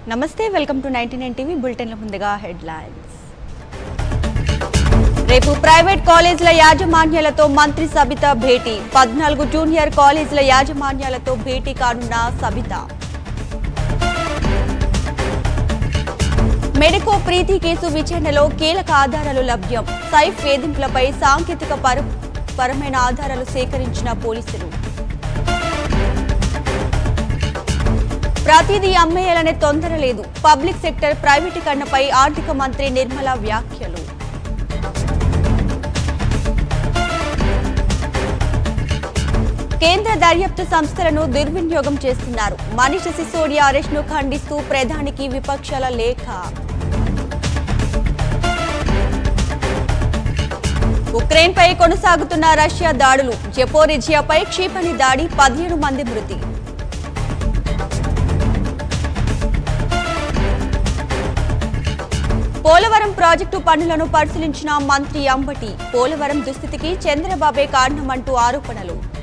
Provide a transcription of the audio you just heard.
నమస్తే welcome to ninety nine TV బులెటిన్ల ముందుగా హెడ్లైన్స్ రేపు ప్రైవేట్ కాలేజీల యాజమాన్యాలతో మంత్రి సబిత భేటీ పద్నాలుగు జూనియర్ కాలేజీల యాజమాన్యాలతో భేటీ కానున్న సబిత మెడికో ప్రీతి కేసు విచారణలో కీలక ఆధారాలు లభ్యం సైఫ్ వేధింపులపై సాంకేతిక పర- పరమైన ఆధారాలు సేకరించిన పోలీసులు ప్రతిదీ అమ్మేయాలనే తొందర లేదు పబ్లిక్ సెక్టర్ ప్రైవేటీకరణపై ఆర్థిక మంత్రి నిర్మలా వ్యాఖ్యలు కేంద్ర దర్యాప్తు సంస్థలను దుర్వినియోగం చేస్తున్నారు మనీష్ సిసోడియా అరెస్ట్ను ఖండిస్తూ ప్రధానికి విపక్షాల లేఖ ఉక్రెయిన్పై కొనసాగుతున్న రష్యా దాడులు జపోరిజియాపై క్షిపణి దాడి పదిహేను మంది మృతి పోలవరం ప్రాజెక్టు పనులను పరిశీలించిన మంత్రి అంబటి పోలవరం దుస్థితికి చంద్రబాబే కారణమంటూ ఆరోపణలు